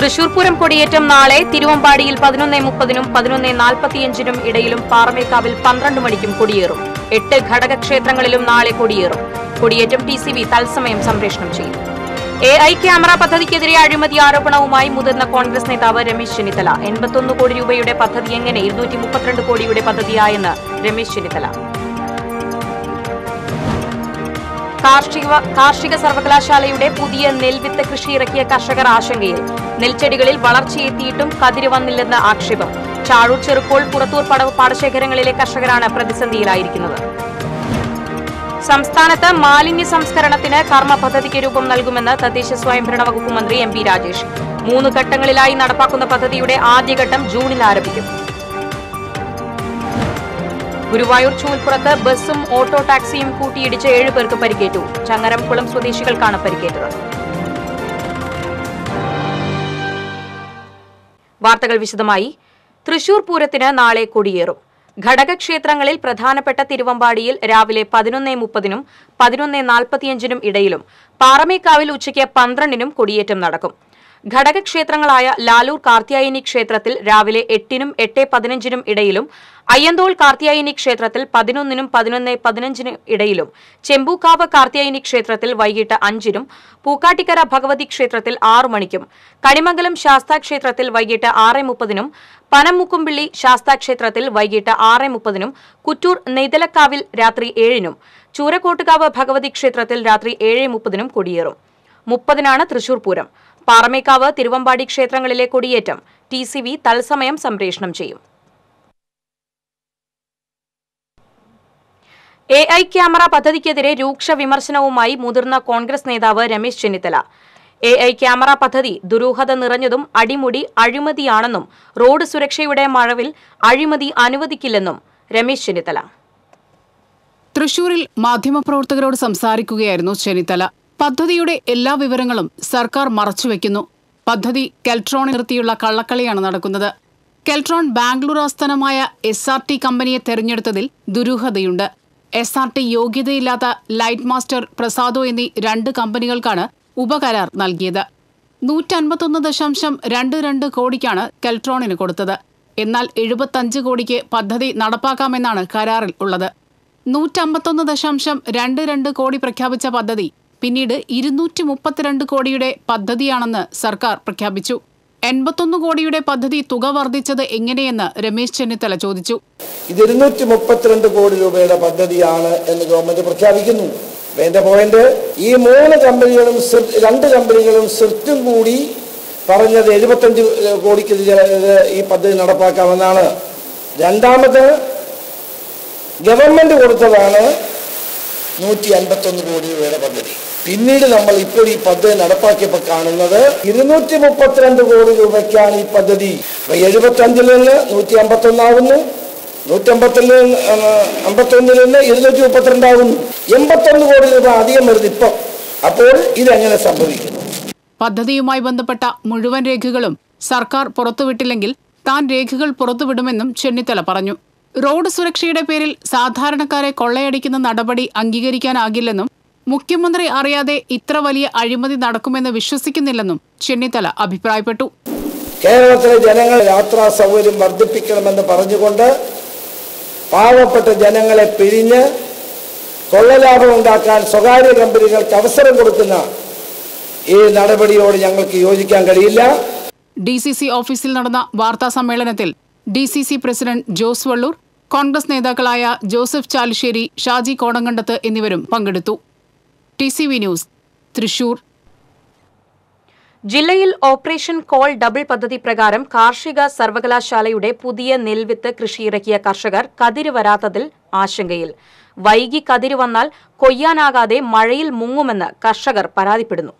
തൃശൂർ പൂരം കൊടിയേറ്റം നാളെ തിരുവമ്പാടിയിൽ പതിനൊന്ന് മുപ്പതിനും പതിനൊന്ന് നാൽപ്പത്തിയഞ്ചിനും ഇടയിലും പാറമേക്കാവിൽ പന്ത്രണ്ട് മണിക്കും കൊടിയേറും എട്ട് ഘടകക്ഷേത്രങ്ങളിലും നാളെ കൊടിയേറും കൊടിയേറ്റം ടി സി വി തത്സമയം സംപ്രേഷണം ചെയ്യും എ ഐ ക്യാമറ പദ്ധതിക്കെതിരെ അഴിമതി ആരോപണവുമായി മുതിർന്ന കോൺഗ്രസ് നേതാവ് രമേശ് ചെന്നിത്തല എൺപത്തൊന്ന് കോടി രൂപയുടെ പദ്ധതി എങ്ങനെ ഇരുന്നൂറ്റി മുപ്പത്തിരണ്ട് കോടിയുടെ പദ്ധതിയായെന്ന് രമേശ് ചെന്നിത്തല കാർഷിക കാർഷിക സർവകലാശാലയുടെ പുതിയ നെൽവിത്ത് കൃഷി ഇറക്കിയ കർഷകർ ആശങ്കയിൽ നെൽച്ചെടികളിൽ വളർച്ചയെത്തിയിട്ടും കതിര് വന്നില്ലെന്ന് ആക്ഷേപം ചാഴൂർ ചെറുക്കോൾ പുറത്തൂർ പടവ് പാടശേഖരങ്ങളിലെ കർഷകരാണ് പ്രതിസന്ധിയിലായിരിക്കുന്നത് സംസ്ഥാനത്ത് മാലിന്യ സംസ്കരണത്തിന് കർമ്മ പദ്ധതിക്ക് രൂപം നൽകുമെന്ന് തദ്ദേശ സ്വയംഭരണ വകുപ്പ് മന്ത്രി എം പി രാജേഷ് മൂന്ന് ഘട്ടങ്ങളിലായി നടപ്പാക്കുന്ന പദ്ധതിയുടെ ആദ്യഘട്ടം ജൂണിൽ ആരംഭിക്കും ഗുരുവായൂർ ചൂൽപ്പുറത്ത് ബസ്സും ഓട്ടോ ടാക്സിയും കൂട്ടിയിടിച്ച് ഏഴ് പേർക്ക് പരിക്കേറ്റു ചങ്ങരംകുളം സ്വദേശികൾക്കാണ് പരിക്കേറ്റത് വാർത്തകൾ വിശദമായി തൃശൂർ പൂരത്തിന് നാളെ കൊടിയേറും ഘടകക്ഷേത്രങ്ങളിൽ പ്രധാനപ്പെട്ട തിരുവമ്പാടിയിൽ രാവിലെ പതിനൊന്ന് മുപ്പതിനും പതിനൊന്ന് നാൽപ്പത്തിയഞ്ചിനും ഇടയിലും പാറമേക്കാവിൽ ഉച്ചയ്ക്ക് പന്ത്രണ്ടിനും കൊടിയേറ്റം നടക്കും ഘടകക്ഷേത്രങ്ങളായ ലാലൂർ കാർത്യായനി ക്ഷേത്രത്തിൽ രാവിലെ എട്ടിനും എട്ട് പതിനഞ്ചിനും ഇടയിലും അയ്യന്തോൾ കാർത്യായനി ക്ഷേത്രത്തിൽ പതിനൊന്നിനും പതിനൊന്ന് പതിനഞ്ചിനും ഇടയിലും ചെമ്പൂക്കാവ് കാർത്യായനി ക്ഷേത്രത്തിൽ വൈകിട്ട് അഞ്ചിനും പൂക്കാട്ടിക്കര ഭഗവതി ക്ഷേത്രത്തിൽ ആറു മണിക്കും കണിമംഗലം ശാസ്താ ക്ഷേത്രത്തിൽ വൈകിട്ട് ആറ് മുപ്പതിനും പനമുക്കുംപിള്ളി ശാസ്താ ക്ഷേത്രത്തിൽ വൈകിട്ട് ആറ് മുപ്പതിനും കുറ്റൂർ നെയ്തലക്കാവിൽ രാത്രി ഏഴിനും ചൂരക്കോട്ടുകാവ് ഭഗവതി ക്ഷേത്രത്തിൽ രാത്രി ഏഴ് മുപ്പതിനും കൊടിയേറും മുപ്പതിനാണ് തൃശൂർ പൂരം പാറമേക്കാവ് തിരുവമ്പാടി ക്ഷേത്രങ്ങളിലെ കൊടിയേറ്റം ടി സി വി തത്സമയം സംപ്രേഷണം ചെയ്യും എ ഐ ക്യാമറ പദ്ധതിക്കെതിരെ രൂക്ഷ വിമർശനവുമായി മുതിർന്ന കോൺഗ്രസ് നേതാവ് Ramesh Chennithala A I camera പദ്ധതി ദുരൂഹത നിറഞ്ഞതും അടിമുടി അഴിമതിയാണെന്നും റോഡ് സുരക്ഷയുടെ മഴവിൽ അഴിമതി അനുവദിക്കില്ലെന്നും രമേശ് ചെന്നിത്തല തൃശൂരിൽ മാധ്യമപ്രവർത്തകരോട് സംസാരിക്കുകയായിരുന്നു ചെന്നിത്തല പദ്ധതിയുടെ എല്ലാ വിവരങ്ങളും സർക്കാർ മറച്ചുവെക്കുന്നു പദ്ധതി കെൽട്രോൺ നിർത്തിയുള്ള കള്ളക്കളിയാണ് നടക്കുന്നത് കെൽട്രോൺ ബാംഗ്ലൂർ ആസ്ഥാനമായ എസ് ആർ ടി കമ്പനിയെ തെരഞ്ഞെടുത്തതിൽ ദുരൂഹതയുണ്ട് എസ് ആർ ടി യോഗ്യതയില്ലാത്ത ലൈറ്റ് മാസ്റ്റർ പ്രസാദോ എന്നീ രണ്ട് കമ്പനികൾക്കാണ് ഉപകരാർ നൽകിയത് നൂറ്റൻപത്തൊന്ന് ദശാംശം രണ്ട് രണ്ട് കോടിക്കാണ് കെൽട്രോണിന് കൊടുത്തത് എന്നാൽ എഴുപത്തഞ്ച് കോടിക്ക് പദ്ധതി നടപ്പാക്കാമെന്നാണ് കരാറിൽ ഉള്ളത് നൂറ്റമ്പത്തൊന്ന് ദശാംശം രണ്ട് രണ്ട് കോടി പ്രഖ്യാപിച്ച പദ്ധതി പിന്നീട് ഇരുന്നൂറ്റി മുപ്പത്തിരണ്ട് കോടിയുടെ പദ്ധതിയാണെന്ന് സർക്കാർ പ്രഖ്യാപിച്ചു എൺപത്തൊന്ന് കോടിയുടെ പദ്ധതി തുക വർദ്ധിച്ചത് എങ്ങനെയെന്ന് രമേശ് ചെന്നിത്തല ചോദിച്ചു ഇത് ഇരുന്നൂറ്റി മുപ്പത്തിരണ്ട് കോടി രൂപയുടെ പദ്ധതിയാണ് എന്ന് ഗവൺമെന്റ് പ്രഖ്യാപിക്കുന്നു അപ്പൊ എന്റെ പോയിന്റ് ഈ മൂന്ന് കമ്പനികളും സിർ- രണ്ട് കമ്പനികളും സിർട്ടും കൂടി പറഞ്ഞത് എഴുപത്തഞ്ച് കോടിക്ക് ഇത് ഇത് ഈ പദ്ധതി നടപ്പാക്കാമെന്നാണ് രണ്ടാമത് ഗവൺമെന്റ് കൊടുത്തതാണ് നൂറ്റി അൻപത്തൊന്ന് കോടി രൂപയുടെ പദ്ധതി പിന്നീട് നമ്മൾ ഇപ്പോൾ ഈ പദ്ധതി നടപ്പാക്കിയപ്പോൾ കാണുന്നത് ഇരുന്നൂറ്റി മുപ്പത്തിരണ്ട് കോടി രൂപയ്ക്കാണ് ഈ പദ്ധതി അപ്പൊ എഴുപത്തഞ്ചിൽ നിന്ന് നൂറ്റി അമ്പത്തൊന്നാകുന്നു നൂറ്റമ്പത്തിൽ നിന്ന് അമ്പത്തൊന്നിൽ നിന്ന് ഇരുന്നൂറ്റി മുപ്പത്തിരണ്ടാകുന്നു എൺപത്തൊന്ന് കോടി രൂപ അധികം വരുന്നു ഇപ്പം അപ്പോൾ ഇതെങ്ങനെ സംഭവിക്കുന്നു പദ്ധതിയുമായി ബന്ധപ്പെട്ട മുഴുവൻ രേഖകളും സർക്കാർ പുറത്തുവിട്ടില്ലെങ്കിൽ താൻ രേഖകൾ പുറത്തുവിടുമെന്നും ചെന്നിത്തല പറഞ്ഞു റോഡ് സുരക്ഷയുടെ പേരിൽ സാധാരണക്കാരെ കൊള്ളയടിക്കുന്ന നടപടി അംഗീകരിക്കാനാകില്ലെന്നും മുഖ്യമന്ത്രി അറിയാതെ ഇത്ര വലിയ അഴിമതി നടക്കുമെന്ന് വിശ്വസിക്കുന്നില്ലെന്നും ചെന്നിത്തല അഭിപ്രായപ്പെട്ടു കേരളത്തിലെ ജനങ്ങൾ യാത്രാ സൗകര്യം വർദ്ധിപ്പിക്കണമെന്ന് പറഞ്ഞുകൊണ്ട് പാവപ്പെട്ട ജനങ്ങളെ പിരിഞ്ഞ് കൊള്ളലാഭം ഉണ്ടാക്കാൻ സ്വകാര്യ കമ്പനികൾക്ക് അവസരം കൊടുക്കുന്ന ഈ നടപടിയോട് ഞങ്ങൾക്ക് യോജിക്കാൻ കഴിയില്ല ഡി സി സി ഓഫീസിൽ നടന്ന വാർത്താ സമ്മേളനത്തിൽ D C C president Jose Vallur Congress നേതാക്കളായ ജോസഫ് ചാലിശ്ശേരി ഷാജി കോടങ്കണ്ടത്ത് എന്നിവരും പങ്കെടുത്തു T C V news Thrissur ജില്ലയിൽ ഓപ്പറേഷൻ കോൾ ഡബിൾ പദ്ധതി പ്രകാരം കാർഷിക സർവകലാശാലയുടെ പുതിയ നെൽവിത്ത് കൃഷിയിറക്കിയ കർഷകർ കതിര് വരാത്തതിൽ ആശങ്കയിൽ വൈകി കതിര് വന്നാൽ കൊയ്യാനാകാതെ മഴയിൽ മുങ്ങുമെന്ന് കർഷകർ പരാതിപ്പെടുന്നു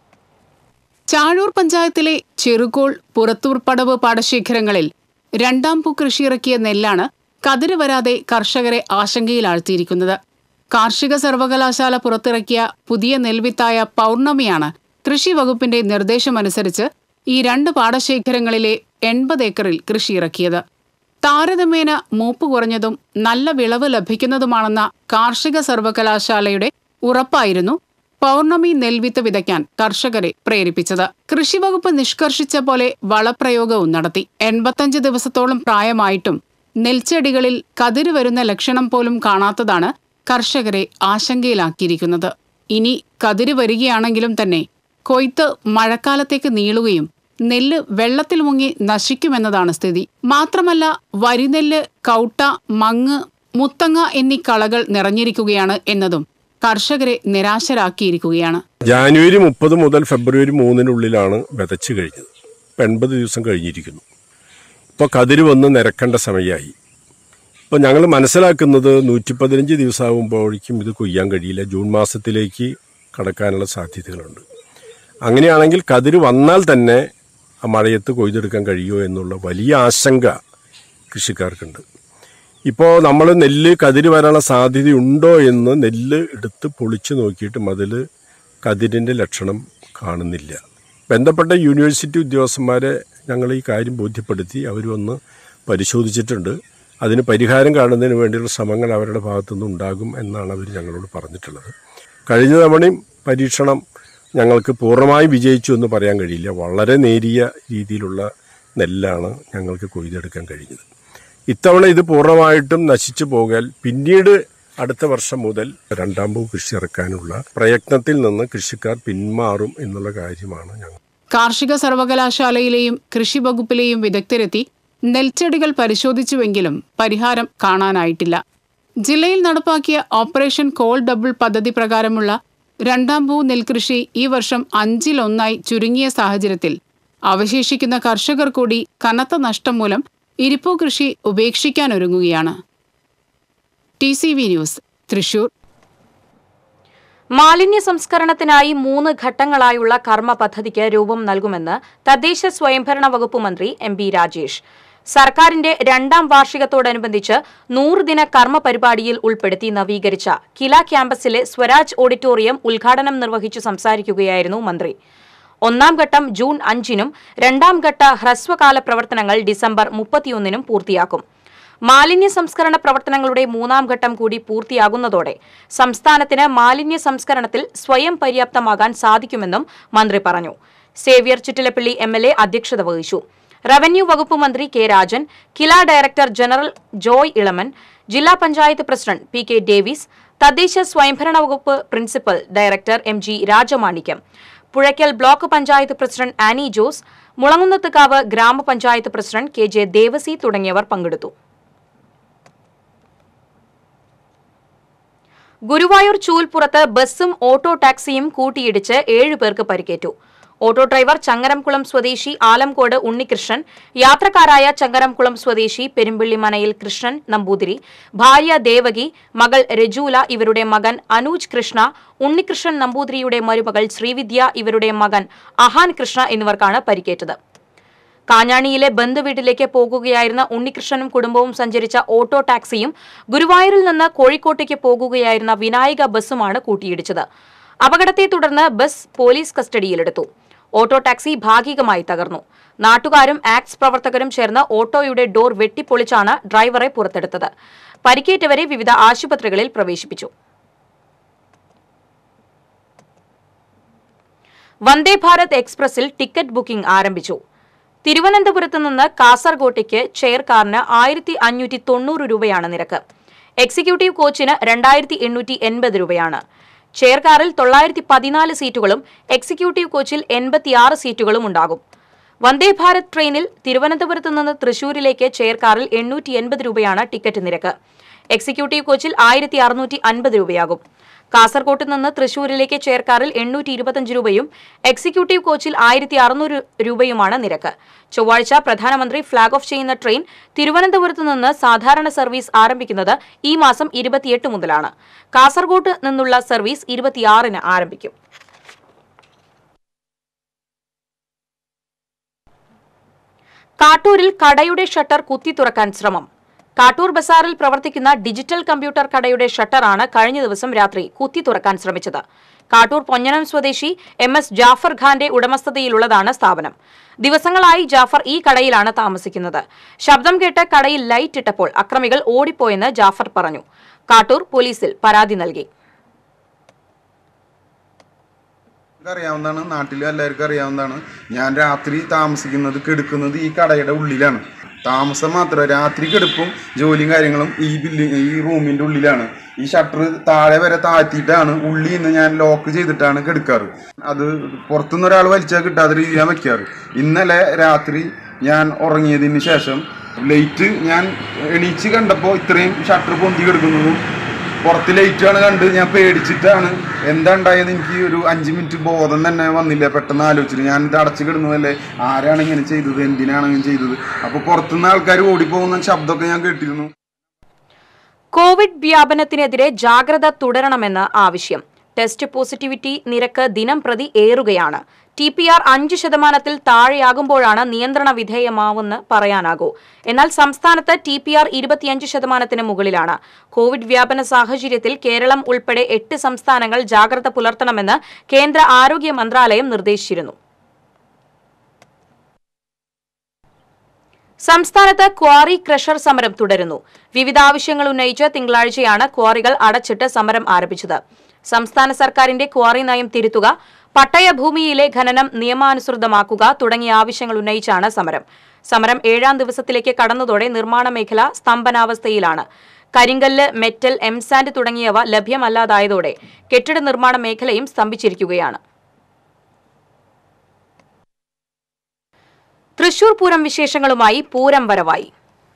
ചാഴൂർ പഞ്ചായത്തിലെ ചെറുകോൾ പുറത്തൂർ പടവ് പാടശേഖരങ്ങളിൽ രണ്ടാം പൂ കൃഷിയിറക്കിയ നെല്ലാണ് കതിര് വരാതെ കർഷകരെ ആശങ്കയിലാഴ്ത്തിയിരിക്കുന്നത് കാർഷിക സർവകലാശാല പുറത്തിറക്കിയ പുതിയ നെൽവിത്തായ പൗർണമിയാണ് കൃഷി വകുപ്പിന്റെ നിർദ്ദേശമനുസരിച്ച് ഈ രണ്ട് പാടശേഖരങ്ങളിലെ എൺപത് ഏക്കറിൽ കൃഷിയിറക്കിയത് താരതമ്യേന മൂപ്പ് കുറഞ്ഞതും നല്ല വിളവ് ലഭിക്കുന്നതുമാണെന്ന കാർഷിക സർവകലാശാലയുടെ ഉറപ്പായിരുന്നു പൗർണമി നെൽവിത്ത് വിതയ്ക്കാൻ കർഷകരെ പ്രേരിപ്പിച്ചത് കൃഷിവകുപ്പ് നിഷ്കർഷിച്ച പോലെ വളപ്രയോഗവും നടത്തി എൺപത്തഞ്ച് ദിവസത്തോളം പ്രായമായിട്ടും നെൽച്ചെടികളിൽ കതിര് വരുന്ന ലക്ഷണം പോലും കാണാത്തതാണ് കർഷകരെ ആശങ്കയിലാക്കിയിരിക്കുന്നത് ഇനി കതിര് വരികയാണെങ്കിലും തന്നെ കൊയ്ത്ത് മഴക്കാലത്തേക്ക് നീളുകയും നെല്ല് വെള്ളത്തിൽ മുങ്ങി നശിക്കുമെന്നതാണ് സ്ഥിതി മാത്രമല്ല വരിനെല്ല് കൗട്ട മങ്ങ് മുത്തങ്ങ എന്നീ കളകൾ നിറഞ്ഞിരിക്കുകയാണ് എന്നതും കർഷകരെ നിരാശരാക്കിയിരിക്കുകയാണ് ജാനുവരി മുപ്പത് മുതൽ ഫെബ്രുവരി മൂന്നിനുള്ളിലാണ് വിതച്ച് കഴിഞ്ഞത് ഇപ്പം എൺപത് ദിവസം കഴിഞ്ഞിരിക്കുന്നു ഇപ്പോൾ കതിര് വന്ന് നിരക്കേണ്ട സമയമായി ഇപ്പോൾ ഞങ്ങൾ മനസ്സിലാക്കുന്നത് നൂറ്റി പതിനഞ്ച് ദിവസമാകുമ്പോഴേക്കും ഇത് കൊയ്യാൻ കഴിയില്ല ജൂൺ മാസത്തിലേക്ക് കടക്കാനുള്ള സാധ്യതകളുണ്ട് അങ്ങനെയാണെങ്കിൽ കതിര് വന്നാൽ തന്നെ ആ മഴയത്ത് കൊയ്തെടുക്കാൻ കഴിയുമോ എന്നുള്ള വലിയ ആശങ്ക കൃഷിക്കാർക്കുണ്ട് ഇപ്പോൾ നമ്മൾ നെല്ല് കതിര് വരാനുള്ള സാധ്യതയുണ്ടോ എന്ന് നെല്ല് എടുത്ത് പൊളിച്ച് നോക്കിയിട്ടും അതിൽ കതിരിൻ്റെ ലക്ഷണം കാണുന്നില്ല ബന്ധപ്പെട്ട യൂണിവേഴ്സിറ്റി ഉദ്യോഗസ്ഥന്മാരെ ഞങ്ങൾ ഈ കാര്യം ബോധ്യപ്പെടുത്തി അവർ വന്ന് പരിശോധിച്ചിട്ടുണ്ട് അതിന് പരിഹാരം കാണുന്നതിന് വേണ്ടിയുള്ള ശ്രമങ്ങൾ അവരുടെ ഭാഗത്തുനിന്ന് ഉണ്ടാകും എന്നാണ് അവർ ഞങ്ങളോട് പറഞ്ഞിട്ടുള്ളത് കഴിഞ്ഞ തവണയും പരീക്ഷണം ഞങ്ങൾക്ക് പൂർണ്ണമായി വിജയിച്ചു എന്ന് പറയാൻ കഴിയില്ല വളരെ നേരിയ രീതിയിലുള്ള നെല്ലാണ് ഞങ്ങൾക്ക് കൊയ്തെടുക്കാൻ കഴിഞ്ഞത് ഇത്തവണ ഇത് പൂർണ്ണമായിട്ടും നശിച്ചു പോകാൻ പിന്നീട് അടുത്ത വർഷം മുതൽ രണ്ടാം പൂ കൃഷി ഇറക്കാനുള്ള പ്രയത്നത്തിൽ നിന്ന് കൃഷിക്കാർ പിന്മാറും എന്നുള്ള കാര്യമാണ് ഞങ്ങൾ കാർഷിക സർവകലാശാലയിലെയും കൃഷി വകുപ്പിലെയും വിദഗ്ധരെത്തി നെൽച്ചെടികൾ പരിശോധിച്ചുവെങ്കിലും പരിഹാരം കാണാനായിട്ടില്ല ജില്ലയിൽ നടപ്പാക്കിയ ഓപ്പറേഷൻ കോൾ ഡബിൾ പദ്ധതി പ്രകാരമുള്ള രണ്ടാം ഭൂ നെൽകൃഷി ഈ വർഷം അഞ്ചിലൊന്നായി ചുരുങ്ങിയ സാഹചര്യത്തിൽ അവശേഷിക്കുന്ന കർഷകർ കൂടി കനത്ത നഷ്ടം മൂലം ഇരിപ്പു കൃഷി ഉപേക്ഷിക്കാനൊരുങ്ങുകയാണ് T C V news Thrissur മാലിന്യ സംസ്കരണത്തിനായി മൂന്ന് ഘട്ടങ്ങളായുള്ള കർമ്മ പദ്ധതിക്ക് രൂപം നൽകുമെന്ന് തദ്ദേശ സ്വയംഭരണ വകുപ്പ് മന്ത്രി എം ബി രാജേഷ് സർക്കാരിന്റെ രണ്ടാം വാർഷികത്തോടനുബന്ധിച്ച് നൂറുദിന കർമ്മ പരിപാടിയിൽ ഉൾപ്പെടുത്തി നവീകരിച്ച കില ക്യാമ്പസിലെ സ്വരാജ് ഓഡിറ്റോറിയം ഉദ്ഘാടനം നിർവഹിച്ചു സംസാരിക്കുകയായിരുന്നു മന്ത്രി ഒന്നാം ഘട്ടം ജൂൺ അഞ്ചിനും രണ്ടാം ഘട്ട ഹ്രസ്വകാല പ്രവർത്തനങ്ങൾ ഡിസംബർ മുപ്പത്തിയൊന്നിനും പൂർത്തിയാക്കും മാലിന്യ സംസ്കരണ പ്രവർത്തനങ്ങളുടെ മൂന്നാം ഘട്ടം കൂടി പൂർത്തിയാകുന്നതോടെ സംസ്ഥാനത്തിന് മാലിന്യ സംസ്കരണത്തിൽ സ്വയം പര്യാപ്തമാകാൻ സാധിക്കുമെന്നും മന്ത്രി പറഞ്ഞു Xavier Chittilappilly M L A അധ്യക്ഷത വഹിച്ചു റവന്യൂ വകുപ്പ് മന്ത്രി K Rajan KILA director general Joy Elamon ജില്ലാ panchayat president P K Davis തദ്ദേശ സ്വയംഭരണ വകുപ്പ് principal director M G Rajamanickam Puzhakkal block panchayat president Annie Jose Mulankunnathukavu ഗ്രാമപഞ്ചായത്ത് പ്രസിഡന്റ് കെ ജെ ദേവസി തുടങ്ങിയവർ പങ്കെടുത്തു ഗുരുവായൂർ ചൂൽപ്പുറത്ത് ബസ്സും ഓട്ടോ ടാക്സിയും കൂട്ടിയിടിച്ച് ഏഴു പേർക്ക് പരിക്കേറ്റു ഓട്ടോ ഡ്രൈവർ ചങ്ങരംകുളം സ്വദേശി ആലംകോട് ഉണ്ണികൃഷ്ണൻ യാത്രക്കാരായ ചങ്ങരംകുളം സ്വദേശി പെരുമ്പിള്ളിമനയിൽ കൃഷ്ണൻ നമ്പൂതിരി ഭാര്യ ദേവകി മകൾ രജൂല ഇവരുടെ മകൻ അനൂജ് കൃഷ്ണ ഉണ്ണികൃഷ്ണൻ നമ്പൂതിരിയുടെ മരുമകൾ ശ്രീവിദ്യ ഇവരുടെ മകൻ അഹാൻ കൃഷ്ണ എന്നിവർക്കാണ് പരിക്കേറ്റത് കാഞ്ഞാണിയിലെ ബന്ധുവീട്ടിലേക്ക് പോകുകയായിരുന്ന ഉണ്ണികൃഷ്ണനും കുടുംബവും സഞ്ചരിച്ച ഓട്ടോ ടാക്സിയും ഗുരുവായൂരിൽ നിന്ന് കോഴിക്കോട്ടേക്ക് പോകുകയായിരുന്ന വിനായക ബസ്സുമാണ് കൂട്ടിയിടിച്ചത് അപകടത്തെ തുടർന്ന് ബസ് പോലീസ് കസ്റ്റഡിയിലെടുത്തു ഓട്ടോ ടാക്സി ഭാഗികമായി തകർന്നു നാട്ടുകാരും ആക്സ് പ്രവർത്തകരും ചേർന്ന് ഓട്ടോയുടെ ഡോർ വെട്ടിപ്പൊളിച്ചാണ് ഡ്രൈവറെ പുറത്തെടുത്തത് പരിക്കേറ്റവരെ വിവിധ ആശുപത്രികളിൽ പ്രവേശിപ്പിച്ചു വന്ദേ ഭാരത് എക്സ്പ്രസിൽ ടിക്കറ്റ് ബുക്കിംഗ് ആരംഭിച്ചു തിരുവനന്തപുരത്ത് നിന്ന് കാസർഗോട്ടേക്ക് ചെയർ കാറിന് ആയിരത്തി അഞ്ഞൂറ്റി തൊണ്ണൂറ് രൂപയാണ് നിരക്ക് എക്സിക്യൂട്ടീവ് കോച്ചിന് രണ്ടായിരത്തി എണ്ണൂറ്റി എൺപത് രൂപയാണ് ചെയർ കാറിൽ തൊള്ളായിരത്തി പതിനാല് സീറ്റുകളും എക്സിക്യൂട്ടീവ് കോച്ചിൽ എൺപത്തിയാറ് സീറ്റുകളും ഉണ്ടാകും വന്ദേ ഭാരത് ട്രെയിനിൽ തിരുവനന്തപുരത്ത് നിന്ന് തൃശൂരിലേക്ക് ചെയർ കാറിൽ എണ്ണൂറ്റി എൺപത് രൂപയാണ് ടിക്കറ്റ് നിരക്ക് എക്സിക്യൂട്ടീവ് കോച്ചിൽ ആയിരത്തി അറുന്നൂറ്റി അൻപത് രൂപയാകും കാസർകോട്ട് നിന്ന് തൃശൂരിലേക്ക് ചെയർ കാറിൽ എണ്ണൂറ്റി ഇരുപത്തഞ്ച് രൂപയും എക്സിക്യൂട്ടീവ് കോച്ചിൽ ആയിരത്തി അറുന്നൂറ് രൂപയുമാണ് നിരക്ക് ചൊവ്വാഴ്ച പ്രധാനമന്ത്രി ഫ്ളാഗ് ഓഫ് ചെയ്യുന്ന ട്രെയിൻ തിരുവനന്തപുരത്ത് നിന്ന് സാധാരണ സർവീസ് ആരംഭിക്കുന്നത് ഈ മാസം ഇരുപത്തിയെട്ട് മുതലാണ് കാസർകോട്ട് നിന്നുള്ള സർവീസ് ഇരുപത്തിയാറിന് ആരംഭിക്കും കാട്ടൂരിൽ കടയുടെ ഷട്ടർ കുത്തി തുറക്കാൻ ശ്രമം കാട്ടൂർ ബസാറിൽ പ്രവർത്തിക്കുന്ന ഡിജിറ്റൽ കമ്പ്യൂട്ടർ കടയുടെ ഷട്ടറാണ് കഴിഞ്ഞ ദിവസം രാത്രി കുത്തി തുറക്കാൻ ശ്രമിച്ചത് കാട്ടൂർ പൊന്നനം സ്വദേശി എം എസ് ജാഫർ ഖാന്റെ ഉടമസ്ഥതയിലുള്ളതാണ് സ്ഥാപനം ദിവസങ്ങളായി ജാഫർ ഈ കടയിലാണ് താമസിക്കുന്നത് ശബ്ദം കേട്ട് കടയിൽ ലൈറ്റ് ഇട്ടപ്പോൾ അക്രമികൾ ഓടിപ്പോയെന്ന് ജാഫർ പറഞ്ഞു കാട്ടൂർ പോലീസിൽ പരാതി നൽകി അറിയാവുന്നതാണ് നാട്ടിൽ എല്ലാവർക്കും അറിയാവുന്നതാണ് ഞാൻ രാത്രി താമസിക്കുന്നത് കെടുക്കുന്നത് ഈ കടയുടെ ഉള്ളിലാണ് താമസം മാത്രമല്ല രാത്രി കെടുപ്പും ജോലിയും കാര്യങ്ങളും ഈ ബില്ലി ഈ റൂമിൻ്റെ ഉള്ളിലാണ് ഈ ഷട്ടർ താഴെ വരെ താഴ്ത്തിയിട്ടാണ് ഉള്ളിൽ നിന്ന് ഞാൻ ലോക്ക് ചെയ്തിട്ടാണ് കെടുക്കാറ് അത് പുറത്തുനിന്ന് ഒരാൾ വലിച്ചാൽ കിട്ടാത്ത രീതിയിലാണ് വെക്കാറ് ഇന്നലെ രാത്രി ഞാൻ ഉറങ്ങിയതിന് ശേഷം ലൈറ്റ് ഞാൻ എണീച്ച് കണ്ടപ്പോൾ ഇത്രയും ഷട്ടർ പൊന്തി കിടക്കുന്നതും പുറത്ത് ലൈറ്റാണ് കണ്ട് ഞാൻ പേടിച്ചിട്ടാണ് എന്താ ഉണ്ടായത് എനിക്ക് ഒരു അഞ്ച് മിനിറ്റ് ബോധം തന്നെ വന്നില്ല പെട്ടെന്ന് ആലോചിച്ചിട്ട് ഞാൻ ഇത് അടച്ചു കിടന്നതല്ലേ ആരാണ് ഇങ്ങനെ ചെയ്തത് എന്തിനാണ് ഇങ്ങനെ ചെയ്തത് അപ്പോൾ പുറത്തുനിന്ന് ആൾക്കാർ ഓടിപ്പോകുന്ന ശബ്ദമൊക്കെ ഞാൻ കേട്ടിരുന്നു കോവിഡ് വ്യാപനത്തിനെതിരെ ജാഗ്രത തുടരണമെന്ന് ആവശ്യം ടെസ്റ്റ് പോസിറ്റിവിറ്റി നിരക്ക് ദിനം പ്രതി ഏറുകയാണ് ടി പി ആർ അഞ്ച് ശതമാനത്തിൽ താഴെയാകുമ്പോഴാണ് നിയന്ത്രണ വിധേയമാവെന്ന് പറയാനാകൂ എന്നാൽ സംസ്ഥാനത്ത് ടി പി ആർ ഇരുപത്തിയഞ്ച് ശതമാനത്തിന് മുകളിലാണ് കോവിഡ് വ്യാപന സാഹചര്യത്തിൽ കേരളം ഉൾപ്പെടെ എട്ട് സംസ്ഥാനങ്ങൾ ജാഗ്രത പുലർത്തണമെന്ന് കേന്ദ്ര ആരോഗ്യ മന്ത്രാലയം നിർദ്ദേശിച്ചിരുന്നു സംസ്ഥാനത്ത് ക്വാറി ക്രഷർ സമരം തുടരുന്നു വിവിധ ആവശ്യങ്ങൾ ഉന്നയിച്ച് തിങ്കളാഴ്ചയാണ് ക്വാറികൾ അടച്ചിട്ട് സമരം ആരംഭിച്ചത് സംസ്ഥാന സർക്കാരിന്റെ ക്വാറി നയം തിരുത്തുക പട്ടയ ഭൂമിയിലെ ഖനനം നിയമാനുസൃതമാക്കുക തുടങ്ങിയ ആവശ്യങ്ങൾ ഉന്നയിച്ചാണ് സമരം സമരം ഏഴാം ദിവസത്തിലേക്ക് കടന്നതോടെ നിർമ്മാണ മേഖല സ്തംഭനാവസ്ഥയിലാണ് കരിങ്കല്ല് മെറ്റൽ എംസാൻഡ് തുടങ്ങിയവ ലഭ്യമല്ലാതായതോടെ കെട്ടിട നിർമ്മാണ മേഖലയും സ്തംഭിച്ചിരിക്കുകയാണ് തൃശൂർ പൂരം വിശേഷങ്ങളുമായി പൂരം വരവായി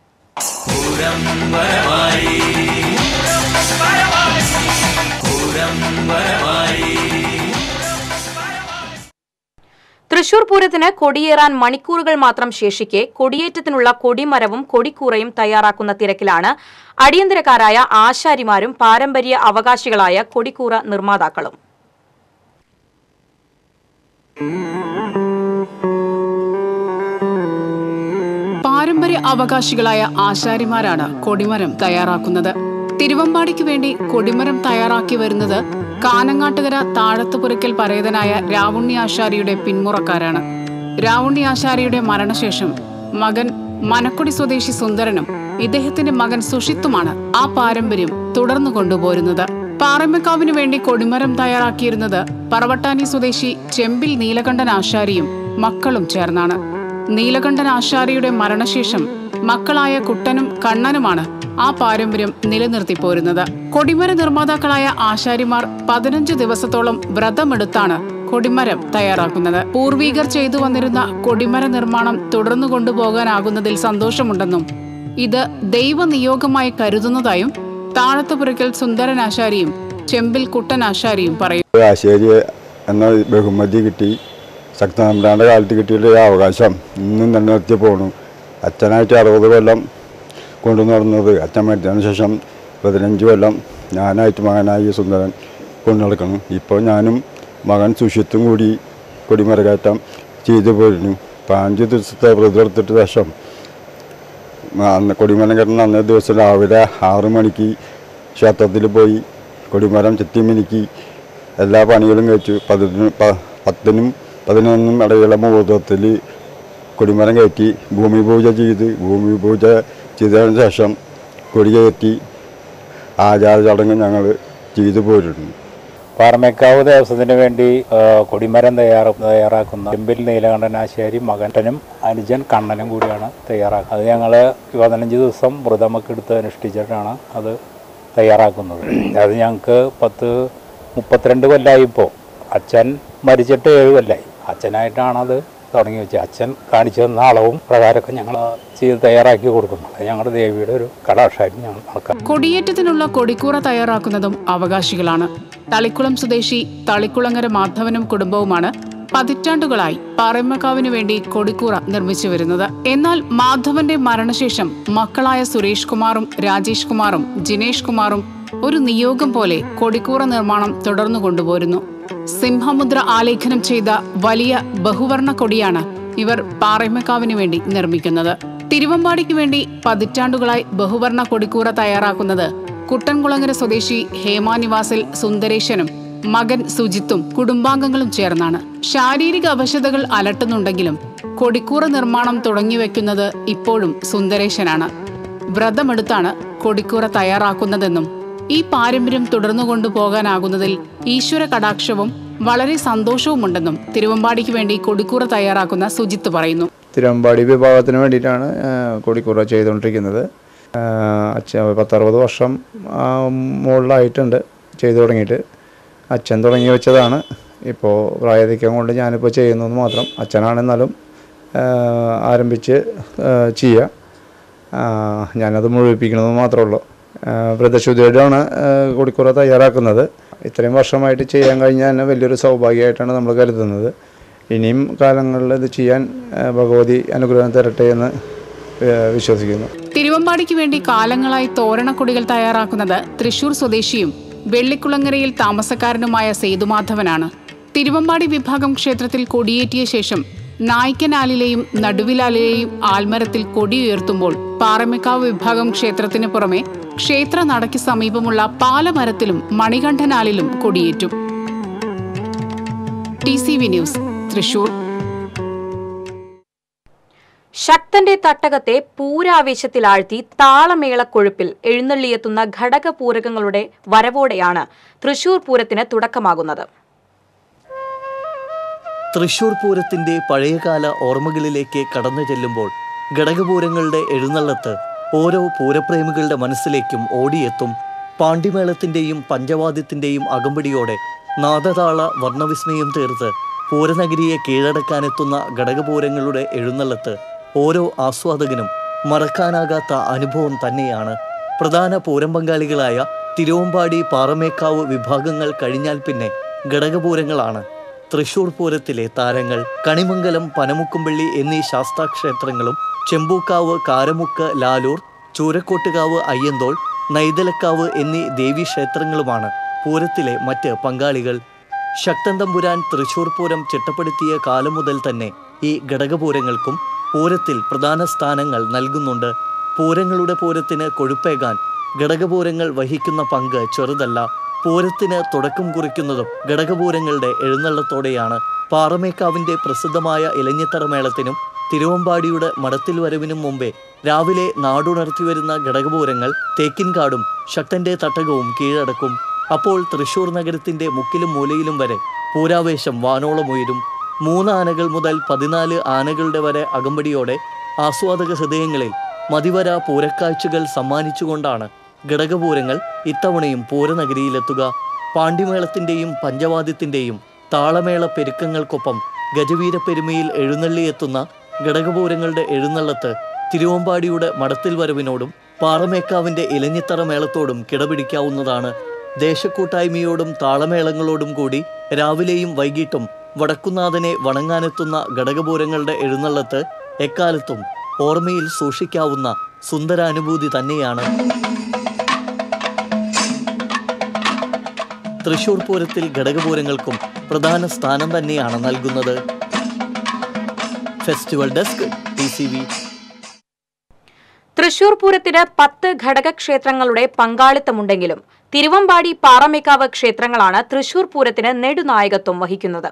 തൃശൂർ പൂരത്തിന് കൊടിയേറാൻ മണിക്കൂറുകൾ മാത്രം ശേഷിക്കെ കൊടിയേറ്റത്തിനുള്ള കൊടിമരവും കൊടിക്കൂറയും തയ്യാറാക്കുന്ന തിരക്കിലാണ് അടിയന്തരക്കാരായ ആശാരിമാരും പാരമ്പര്യ അവകാശികളായ കൊടിക്കൂറ നിർമ്മാതാക്കളും പാരമ്പര്യ അവകാശികളായ ആശാരിമാരാണ് കൊടിമരം തയ്യാറാക്കുന്നത് തിരുവമ്പാടിക്ക് വേണ്ടി കൊടിമരം തയ്യാറാക്കി വരുന്നത് കാനങ്ങാട്ടുകര താഴത്തുപുരയ്ക്കൽ പരേതനായ രാവുണ്ണി ആശാരിയുടെ പിന്മുറക്കാരാണ് രാവുണ്ണി ആശാരിയുടെ മരണശേഷം മകൻ മനക്കൊടി സ്വദേശി സുന്ദരനും ഇദ്ദേഹത്തിന്റെ മകൻ സുഷിത്തുമാണ് ആ പാരമ്പര്യം തുടർന്നു കൊണ്ടുപോരുന്നത് പാറമക്കാവിനു വേണ്ടി കൊടിമരം തയ്യാറാക്കിയിരുന്നത് പറവട്ടാനി സ്വദേശി ചെമ്പിൽ നീലകണ്ഠൻ ആശാരിയും മക്കളും ചേർന്നാണ് നീലകണ്ഠൻ ആശാരിയുടെ മരണശേഷം മക്കളായ കുട്ടനും കണ്ണനുമാണ് ആ പാരമ്പര്യം നിലനിർത്തി പോരുന്നത് കൊടിമര നിർമ്മാതാക്കളായ ആശാരിമാർ പതിനഞ്ച് ദിവസത്തോളം വ്രതമെടുത്താണ് കൊടിമരം തയ്യാറാക്കുന്നത് പൂർവീകർ ചെയ്തു വന്നിരുന്ന കൊടിമര നിർമ്മാണം തുടർന്നു കൊണ്ടുപോകാനാകുന്നതിൽ സന്തോഷമുണ്ടെന്നും ഇത് ദൈവനിയോഗമായി കരുതുന്നതായും താഴത്തുപുരയ്ക്കൽ സുന്ദരൻ ആശാരിയും ചെമ്പിൽ കുട്ടൻ ആശാരിയും പറയും ആശേരി എന്ന ബഹുമതി കിട്ടി ശക്തനമ്പ്രാൻ്റെ കാലത്ത് കിട്ടിയിട്ട് ഈ അവകാശം ഇന്നും നിലനിർത്തി പോണു അച്ഛനായിട്ട് അറുപത് കൊല്ലം കൊണ്ടു നടന്നത് അച്ഛൻ മരിച്ചതിന് ശേഷം പതിനഞ്ച് കൊല്ലം ഞാനായിട്ട് മകനായി സുന്ദരൻ കൊണ്ടു നടക്കണം ഇപ്പോൾ ഞാനും മകൻ സുഷിത്തും കൂടി കൊടിമരകയറ്റം ചെയ്തു പോയിരുന്നു ഇപ്പം അഞ്ച് ദിവസത്തെ വ്രതം എടുത്തിട്ട് ശേഷം അന്ന് കൊടിമരം കയറ്റുന്ന അന്നേ ദിവസം രാവിലെ ആറ് മണിക്ക് ക്ഷേത്രത്തിൽ പോയി കൊടിമരം ചെത്തിമിനിക്ക് എല്ലാ പണികളും കഴിച്ചു പതിനും പ- പത്തിനും പതിനൊന്നും ഇടയിലുള്ള മുഹൂർത്തത്തിൽ കൊടിമരം കയറ്റി ഭൂമി പൂജ ചെയ്ത് ഭൂമി പൂജ ചെയ്തതിന് ശേഷം കൊടി കയറ്റി ആചാര ചടങ്ങ് ഞങ്ങൾ ചെയ്തു പോരുന്നു പാറമേക്കാവ് ദേവസ്വത്തിന് വേണ്ടി ആ, കൊടിമരം തയ്യാറ തയ്യാറാക്കുന്ന ചെമ്പിൽ നീലകണ്ഠനാശാരി മകനും അനുജൻ കണ്ണനും കൂടിയാണ് തയ്യാറാക്കുന്നത് അത് ഞങ്ങൾ പതിനഞ്ച് ദിവസം വ്രതമൊക്കെ എടുത്ത് അനുഷ്ഠിച്ചിട്ടാണ് അത് തയ്യാറാക്കുന്നത് അത് ഞങ്ങൾക്ക് പത്ത് മുപ്പത്തിരണ്ട് കൊല്ലമായി ഇപ്പോൾ അച്ഛൻ മരിച്ചിട്ട് ഏഴ് കൊല്ലമായി അച്ഛനായിട്ടാണ് അത് തുടങ്ങി വെച്ചത് അച്ഛൻ കാണിച്ചു തന്ന അളവും പ്രകാരമൊക്കെ ഞങ്ങൾ ചെയ്ത് തയ്യാറാക്കി കൊടുക്കുന്നു അത് ഞങ്ങളുടെ ദേവിയുടെ ഒരു കടാക്ഷായിട്ട് ഞങ്ങൾ നടക്കാം കൊടിയേറ്റത്തിനുള്ള കൊടിക്കൂറ തയ്യാറാക്കുന്നതും അവകാശികളാണ് തളിക്കുളം സ്വദേശി തളിക്കുളങ്ങര മാധവനും കുടുംബവുമാണ് പതിറ്റാണ്ടുകളായി പാറമ്മക്കാവിനു വേണ്ടി കൊടിക്കൂറ നിർമ്മിച്ചു വരുന്നത് എന്നാൽ മാധവന്റെ മരണശേഷം മക്കളായ സുരേഷ് കുമാറും രാജേഷ് കുമാറും ജിനേഷ് കുമാറും ഒരു നിയോഗം പോലെ കൊടിക്കൂറ നിർമ്മാണം തുടർന്നു കൊണ്ടുപോരുന്നു സിംഹമുദ്ര ആലേഖനം ചെയ്ത വലിയ ബഹുവർണ കൊടിയാണ് ഇവർ പാറമ്മക്കാവിനു വേണ്ടി നിർമ്മിക്കുന്നത് തിരുവമ്പാടിക്ക് വേണ്ടി പതിറ്റാണ്ടുകളായി ബഹുവർണ കൊടിക്കൂറ തയ്യാറാക്കുന്നത് കുട്ടൻകുളങ്ങര സ്വദേശി ഹേമാനിവാസിൽ സുന്ദരേശനും മകൻ സുജിത്തും കുടുംബാംഗങ്ങളും ചേർന്നാണ് ശാരീരിക അവശതകൾ അലട്ടുന്നുണ്ടെങ്കിലും കൊടിക്കൂറ നിർമ്മാണം തുടങ്ങിവെക്കുന്നത് ഇപ്പോഴും സുന്ദരേശനാണ് വ്രതമെടുത്താണ് കൊടിക്കൂറ തയ്യാറാക്കുന്നതെന്നും ഈ പാരമ്പര്യം തുടർന്നു കൊണ്ടുപോകാനാകുന്നതിൽ ഈശ്വര കടാക്ഷവും വളരെ സന്തോഷവുമുണ്ടെന്നും തിരുവമ്പാടിക്ക് വേണ്ടി കൊടിക്കൂറ തയ്യാറാക്കുന്ന സുജിത്ത് പറയുന്നു തിരുവമ്പാടി വിഭാഗത്തിന് വേണ്ടിയിട്ടാണ് ആ, കൊടിക്കൂറ ചെയ്തുകൊണ്ടിരിക്കുന്നത് ആ, അച്ഛൻ പത്തറുപത് വർഷം ആ, മുകളിലായിട്ടുണ്ട് ചെയ്തു തുടങ്ങിയിട്ട് അച്ഛൻ തുടങ്ങി വെച്ചതാണ് ഇപ്പോൾ പ്രായാധിക്യം കൊണ്ട് ഞാനിപ്പോൾ ചെയ്യുന്നത് മാത്രം അച്ഛനാണെന്നാലും ആ, ആരംഭിച്ച് ആ, ചെയ്യുക ആ, ഞാനത് മുഴുവിപ്പിക്കുന്നത് മാത്രമേ ഉള്ളൂ ആ, വ്രതശുദ്ധിയോടാണ് ആ, കൊടിക്കൂറ തയ്യാറാക്കുന്നത് ഇത്രയും വർഷമായിട്ട് ചെയ്യാൻ കഴിഞ്ഞാൽ തന്നെ വലിയൊരു സൗഭാഗ്യമായിട്ടാണ് നമ്മൾ കരുതുന്നത് ഇനിയും കാലങ്ങളിൽ ഇത് ചെയ്യാൻ ആ, ഭഗവതി അനുഗ്രഹം തരട്ടെ എന്ന് ആ, വിശ്വസിക്കുന്നു തിരുവമ്പാടിക്ക് വേണ്ടി കാലങ്ങളായി തോരണക്കൊടികൾ തയ്യാറാക്കുന്നത് തൃശൂർ സ്വദേശിയും വെള്ളിക്കുളങ്ങരയിൽ താമസക്കാരനുമായ സേതുമാധവനാണ് തിരുവമ്പാടി വിഭാഗം ക്ഷേത്രത്തിൽ കൊടിയേറ്റിയ ശേഷം നായ്ക്കനാലിലെയും നടുവിലാലിലെയും ആൽമരത്തിൽ കൊടിയുയർത്തുമ്പോൾ പാറമേക്കാവ് വിഭാഗം ക്ഷേത്രത്തിന് പുറമെ ക്ഷേത്ര നടയ്ക്ക് സമീപമുള്ള പാലമരത്തിലും മണികണ്ഠനാലിലും കൊടിയേറ്റും T C V news Thrissur ശക്തന്റെ തട്ടകത്തെ പൂരാവേശത്തിലാഴ്ത്തി താളമേളക്കൊഴുപ്പിൽ എഴുന്നള്ളിയെത്തുന്ന ഘടകപൂരകങ്ങളുടെ വരവോടെയാണ് തൃശൂർ പൂരത്തിന് തുടക്കമാകുന്നത് തൃശൂർ പൂരത്തിന്റെ പഴയകാല ഓർമ്മകളിലേക്ക് കടന്നു ചെല്ലുമ്പോൾ ഘടകപൂരങ്ങളുടെ എഴുന്നള്ളത്ത് ഓരോ പൂരപ്രേമികളുടെ മനസ്സിലേക്കും ഓടിയെത്തും പാണ്ഡിമേളത്തിന്റെയും പഞ്ചവാദ്യത്തിന്റെയും അകമ്പടിയോടെ നാദതാള വർണ്ണവിസ്മയം തീർത്ത് പൂരനഗരിയെ കീഴടക്കാനെത്തുന്ന ഘടകപൂരങ്ങളുടെ എഴുന്നള്ളത്ത് ഓരോ ആസ്വാദകനും മറക്കാനാകാത്ത അനുഭവം തന്നെയാണ് പ്രധാന പൂരം പങ്കാളികളായ തിരുവമ്പാടി പാറമേക്കാവ് വിഭാഗങ്ങൾ കഴിഞ്ഞാൽ പിന്നെ ഘടകപൂരങ്ങളാണ് തൃശൂർ പൂരത്തിലെ താരങ്ങൾ കണിമംഗലം പനമുക്കുംപള്ളി എന്നീ ശാസ്താക്ഷേത്രങ്ങളും ചെമ്പൂക്കാവ് കാരമുക്ക് ലാലൂർ ചൂരക്കോട്ടുകാവ് അയ്യന്തോൾ നൈതലക്കാവ് എന്നീ ദേവീക്ഷേത്രങ്ങളുമാണ് പൂരത്തിലെ മറ്റ് പങ്കാളികൾ ശക്തൻ തമ്പുരാൻ തൃശൂർ പൂരം ചിട്ടപ്പെടുത്തിയ കാലം മുതൽ തന്നെ ഈ ഘടകപൂരങ്ങൾക്കും പൂരത്തിൽ പ്രധാന സ്ഥാനങ്ങൾ നൽകുന്നുണ്ട് പൂരങ്ങളുടെ പൂരത്തിന് കൊഴുപ്പേകാൻ ഘടകപൂരങ്ങൾ വഹിക്കുന്ന പങ്ക് ചെറുതല്ല പൂരത്തിന് തുടക്കം കുറിക്കുന്നതും ഘടകപൂരങ്ങളുടെ എഴുന്നള്ളത്തോടെയാണ് പാറമേക്കാവിന്റെ പ്രസിദ്ധമായ ഇലഞ്ഞിത്തറ മേളത്തിനും തിരുവമ്പാടിയുടെ മടത്തിൽ വരവിനും മുമ്പേ രാവിലെ നാടുണർത്തി വരുന്ന ഘടകപൂരങ്ങൾ തേക്കിൻകാടും ശക്തന്റെ തട്ടകവും കീഴടക്കും അപ്പോൾ തൃശൂർ നഗരത്തിന്റെ മുക്കിലും മൂലയിലും വരെ പൂരാവേശം വാനോളമുയരും മൂന്ന് ആനകൾ മുതൽ പതിനാല് ആനകളുടെ വരെ അകമ്പടിയോടെ ആസ്വാദക ഹൃദയങ്ങളിൽ മതിവര പൂരക്കാഴ്ചകൾ സമ്മാനിച്ചുകൊണ്ടാണ് ഘടകപൂരങ്ങൾ ഇത്തവണയും പൂരനഗരിയിലെത്തുക പാണ്ഡിമേളത്തിന്റെയും പഞ്ചവാദ്യത്തിന്റെയും താളമേള പെരുക്കങ്ങൾക്കൊപ്പം ഗജവീരപ്പെരുമയിൽ എഴുന്നള്ളിയെത്തുന്ന ഘടകപൂരങ്ങളുടെ എഴുന്നള്ളത്ത് തിരുവമ്പാടിയുടെ മടത്തിൽ വരവിനോടും പാറമേക്കാവിന്റെ ഇലഞ്ഞിത്തറ മേളത്തോടും കിടപിടിക്കാവുന്നതാണ് ദേശക്കൂട്ടായ്മയോടും താളമേളങ്ങളോടും കൂടി രാവിലെയും വൈകിട്ടും വടക്കുന്നാഥനെ വണങ്ങാനെത്തുന്ന ഘടകപൂരങ്ങളുടെ എഴുന്നള്ളത്ത് എക്കാലത്തും ഓർമ്മയിൽ സൂക്ഷിക്കാവുന്ന സുന്ദരാനുഭൂതി തന്നെയാണ് തൃശൂർ പൂരത്തിൽ ഘടകപൂരങ്ങൾക്കും പ്രധാന സ്ഥാനം തന്നെയാണ് നൽകുന്നത് festival desk T C V Thrissur പൂരത്തിന് പത്ത് ഘടകക്ഷേത്രങ്ങളുടെ പങ്കാളിത്തമുണ്ടെങ്കിലും തിരുവമ്പാടി പാറമേക്കാവ് ക്ഷേത്രങ്ങളാണ് തൃശൂർ പൂരത്തിന് നെടുനായകത്വം വഹിക്കുന്നത്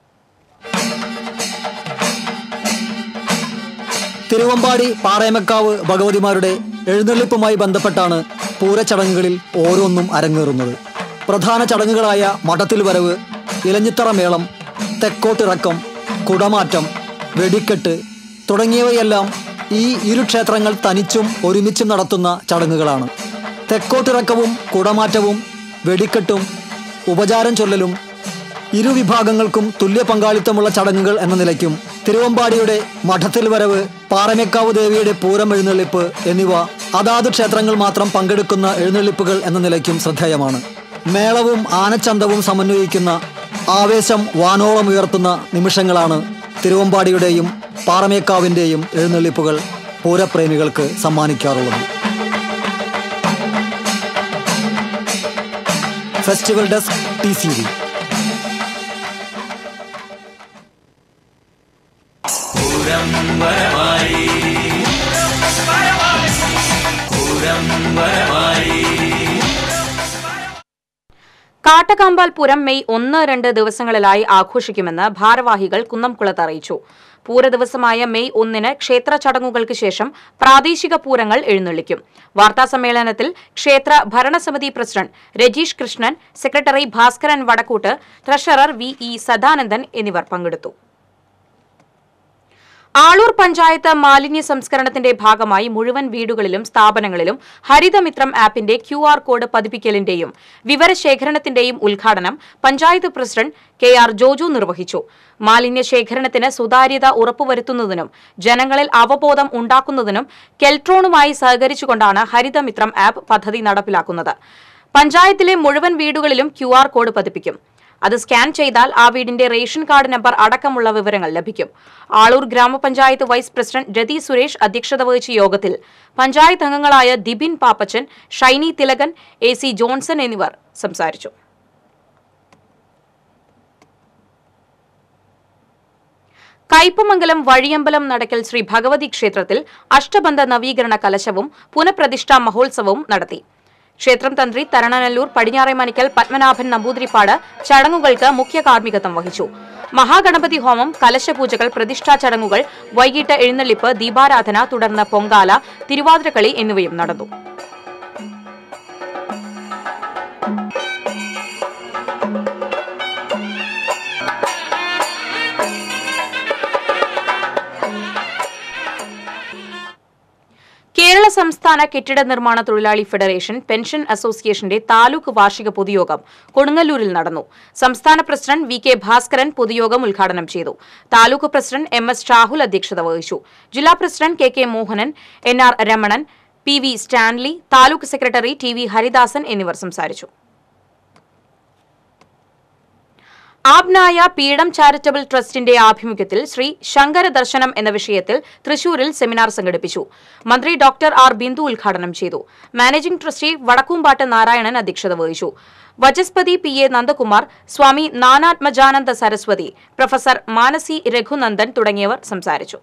തിരുവമ്പാടി പാറയമക്കാവ് ഭഗവതിമാരുടെ എഴുന്നള്ളിപ്പുമായി ബന്ധപ്പെട്ടാണ് പൂരച്ചടങ്ങുകളിൽ ഓരോന്നും അരങ്ങേറുന്നത് പ്രധാന ചടങ്ങുകളായ മഠത്തിൽ വരവ് ഇലഞ്ഞിത്തറ മേളം തെക്കോട്ടിറക്കം കുടമാറ്റം വെടിക്കെട്ട് തുടങ്ങിയവയെല്ലാം ഈ ഇരു ക്ഷേത്രങ്ങൾ തനിച്ചും ഒരുമിച്ചും നടത്തുന്ന ചടങ്ങുകളാണ് തെക്കോട്ടിറക്കവും കുടമാറ്റവും വെടിക്കെട്ടും ഉപചാരം ചൊല്ലലും ഇരു വിഭാഗങ്ങൾക്കും തുല്യ പങ്കാളിത്തമുള്ള ചടങ്ങുകൾ എന്ന നിലയ്ക്കും തിരുവമ്പാടിയുടെ മഠത്തിൽ വരവ് പാറമേക്കാവ് ദേവിയുടെ പൂരം എഴുന്നള്ളിപ്പ് എന്നിവ അതാത് ക്ഷേത്രങ്ങൾ മാത്രം പങ്കെടുക്കുന്ന എഴുന്നള്ളിപ്പുകൾ എന്ന നിലയ്ക്കും ശ്രദ്ധേയമാണ് മേളവും ആനച്ചന്തവും സമന്വയിക്കുന്ന ആവേശം വാനോളം ഉയർത്തുന്ന നിമിഷങ്ങളാണ് തിരുവമ്പാടിയുടെയും പാറമേക്കാവിൻ്റെയും എഴുന്നള്ളിപ്പുകൾ പൂരപ്രേമികൾക്ക് സമ്മാനിക്കാറുള്ളത് festival desk T C V Kattakampal Pooram May ഒന്ന് രണ്ട് ദിവസങ്ങളിലായി ആഘോഷിക്കുമെന്ന് ഭാരവാഹികൾ കുന്നംകുളത്ത് അറിയിച്ചു പൂരദിവസമായ മെയ് ഒന്നിന് ക്ഷേത്ര ചടങ്ങുകൾക്ക് ശേഷം പ്രാദേശിക പൂരങ്ങൾ എഴുന്നള്ളിക്കും വാർത്താസമ്മേളനത്തിൽ ക്ഷേത്ര ഭരണസമിതി president Rajeesh Krishnan secretary Bhaskaran Vadakkoot treasurer V E Sadanandan എന്നിവർ പങ്കെടുത്തു ആളൂർ പഞ്ചായത്ത് മാലിന്യ സംസ്കരണത്തിന്റെ ഭാഗമായി മുഴുവൻ വീടുകളിലും സ്ഥാപനങ്ങളിലും ഹരിതമിത്രം ആപ്പിന്റെ ക്യു ആർ കോഡ് പതിപ്പിക്കലിന്റെയും വിവരശേഖരണത്തിന്റെയും ഉദ്ഘാടനം panchayat president K R Joju നിർവഹിച്ചു മാലിന്യ ശേഖരണത്തിന് സുതാര്യത ഉറപ്പുവരുത്തുന്നതിനും ജനങ്ങളിൽ അവബോധം ഉണ്ടാക്കുന്നതിനും കെൽട്രോണുമായി സഹകരിച്ചുകൊണ്ടാണ് ഹരിതമിത്രം ആപ്പ് പദ്ധതി നടപ്പിലാക്കുന്നത് പഞ്ചായത്തിലെ മുഴുവൻ വീടുകളിലും ക്യു ആർ കോഡ് പതിപ്പിക്കും അത് സ്കാൻ ചെയ്താൽ ആ വീടിന്റെ റേഷൻ കാർഡ് നമ്പർ അടക്കമുള്ള വിവരങ്ങൾ ലഭിക്കും ആളൂർ ഗ്രാമപഞ്ചായത്ത് വൈസ് പ്രസിഡന്റ് രതി സുരേഷ് അധ്യക്ഷത വഹിച്ച യോഗത്തിൽ പഞ്ചായത്ത് അംഗങ്ങളായ Dibin Pappachan Shiny Thilakan A C Johnson എന്നിവർ സംസാരിച്ചു കയ്പമംഗലം വഴിയമ്പലം നടക്കൽ ശ്രീ ഭഗവതി ക്ഷേത്രത്തിൽ അഷ്ടബന്ധ നവീകരണ കലശവും പുനഃപ്രതിഷ്ഠാ മഹോത്സവവും നടത്തി ക്ഷേത്രം തന്ത്രി തരണനല്ലൂർ പടിഞ്ഞാറേമനിക്കൽ പത്മനാഭൻ നമ്പൂതിരിപ്പാട് ചടങ്ങുകൾക്ക് മുഖ്യ കാർമ്മികത്വം വഹിച്ചു മഹാഗണപതി ഹോമം കലശപൂജകൾ പ്രതിഷ്ഠാ ചടങ്ങുകൾ വൈകിട്ട് എഴുന്നള്ളിപ്പ് ദീപാരാധന തുടർന്ന് പൊങ്കാല തിരുവാതിരക്കളി എന്നിവയും നടന്നു കേരള സംസ്ഥാന കെട്ടിട നിർമ്മാണ തൊഴിലാളി ഫെഡറേഷൻ പെൻഷൻ അസോസിയേഷന്റെ താലൂക്ക് വാർഷിക പൊതുയോഗം കൊടുങ്ങല്ലൂരിൽ നടന്നു സംസ്ഥാന പ്രസിഡന്റ് വി കെ ഭാസ്കരൻ പൊതുയോഗം ഉദ്ഘാടനം ചെയ്തു taluk president M S Shahul അധ്യക്ഷത വഹിച്ചു ജില്ലാ president K K Mohanan N R Ramanan P V Stanley taluk secretary T V Haridasan എന്നിവർ സംസാരിച്ചു ആബ്നായ പീഡം ചാരിറ്റബിൾ ട്രസ്റ്റിന്റെ ആഭിമുഖ്യത്തിൽ ശ്രീ ശങ്കര ദർശനം എന്ന വിഷയത്തിൽ തൃശൂരിൽ സെമിനാർ സംഘടിപ്പിച്ചു മന്ത്രി ഡോക്ടർ ആർ ബിന്ദു ഉദ്ഘാടനം ചെയ്തു മാനേജിംഗ് ട്രസ്റ്റി വടക്കുംപാട്ട് നാരായണൻ അധ്യക്ഷത വഹിച്ചു Vachaspathi P A Nandakumar Swami Nanathmajananda Saraswathi professor Manasi Raghunandan തുടങ്ങിയവർ സംസാരിച്ചു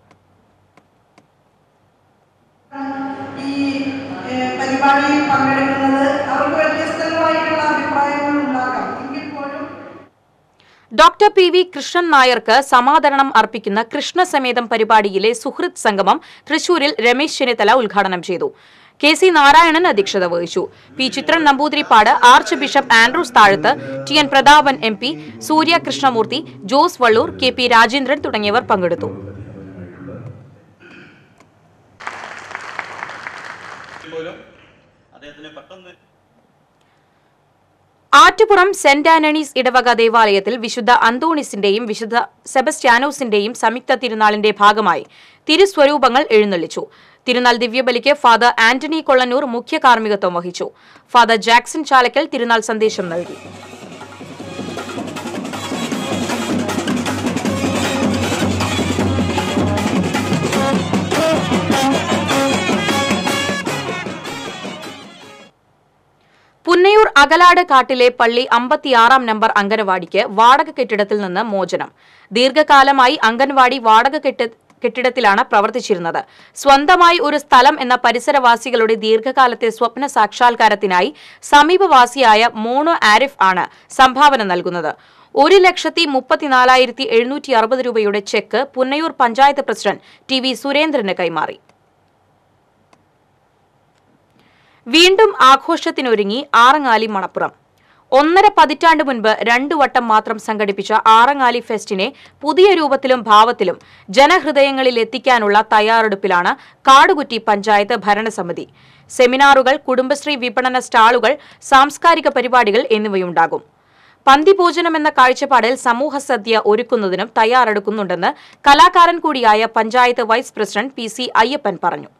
ഈ ഏഹ്, പരിപാടിയിൽ പങ്കെടുക്കുന്നത് അവർക്ക് വ്യത്യസ്തങ്ങളായിട്ടുള്ള അഭിപ്രായങ്ങൾ ഉണ്ടാകാം എങ്കിൽ പോലും ഡോക്ടർ പി വി കൃഷ്ണൻ നായർക്ക് സമാദരണം അർപ്പിക്കുന്ന കൃഷ്ണസമേതം പരിപാടിയിലെ സുഹൃത്ത് സംഗമം തൃശൂരിൽ രമേശ് ചെന്നിത്തല ഉദ്ഘാടനം ചെയ്തു കെ സി നാരായണൻ അധ്യക്ഷത വഹിച്ചു P Chithran Namboothiripad archbishop Andrews Thazhath T N Prathapan M P Surya Krishnamoorthy Jose Vallur K P Rajendran തുടങ്ങിയവർ പങ്കെടുത്തു ആറ്റുപുറം സെന്റ് ആന്റണീസ് ഇടവക ദേവാലയത്തിൽ വിശുദ്ധ അന്തോണിസിന്റെയും വിശുദ്ധ സെബസ്റ്റ്യാനോസിന്റെയും സംയുക്ത തിരുനാളിന്റെ ഭാഗമായി തിരുസ്വരൂപങ്ങൾ എഴുന്നള്ളിച്ചു തിരുനാൾ ദിവ്യബലിക്ക് ഫാദർ ആന്റണി കൊള്ളന്നൂർ മുഖ്യ കാർമ്മികത്വം വഹിച്ചു ഫാദർ ജാക്സൺ ചാലക്കൽ തിരുനാൾ സന്ദേശം നൽകി പുന്നയൂർ അകലാട് കാട്ടിലെ പള്ളി അമ്പത്തിയാറാം നമ്പർ അംഗനവാടിക്ക് വാടക കെട്ടിടത്തിൽ നിന്ന് മോചനം ദീർഘകാലമായി അംഗൻവാടി വാടക കെട്ടി കെട്ടിടത്തിലാണ് പ്രവർത്തിച്ചിരുന്നത് സ്വന്തമായി ഒരു സ്ഥലം എന്ന പരിസരവാസികളുടെ ദീർഘകാലത്തെ സ്വപ്ന സാക്ഷാത്കാരത്തിനായി സമീപവാസിയായ മോണോ ആരിഫ് ആണ് സംഭാവന നൽകുന്നത് ഒരു ലക്ഷത്തി മുപ്പത്തിനാലായിരത്തി എഴുന്നൂറ്റി അറുപത് രൂപയുടെ cheque Punnayur panchayat president T V സുരേന്ദ്രന് കൈമാറി വീണ്ടും ആഘോഷത്തിനൊരുങ്ങി ആറങ്ങാലി മണപ്പുറം ഒന്നര പതിറ്റാണ്ട് മുൻപ് രണ്ടു വട്ടം മാത്രം സംഘടിപ്പിച്ച ആറങ്ങാലി ഫെസ്റ്റിനെ പുതിയ രൂപത്തിലും ഭാവത്തിലും ജനഹൃദയങ്ങളിൽ എത്തിക്കാനുള്ള തയ്യാറെടുപ്പിലാണ് കാടുകുറ്റി പഞ്ചായത്ത് ഭരണസമിതി സെമിനാറുകൾ കുടുംബശ്രീ വിപണന സ്റ്റാളുകൾ സാംസ്കാരിക പരിപാടികൾ എന്നിവയുണ്ടാകും പന്തിഭോജനം എന്ന കാഴ്ചപ്പാടിൽ സമൂഹ സദ്യ ഒരുക്കുന്നതിനും തയ്യാറെടുക്കുന്നുണ്ടെന്ന് കലാകാരൻ കൂടിയായ panchayat vice president P C Ayyappan പറഞ്ഞു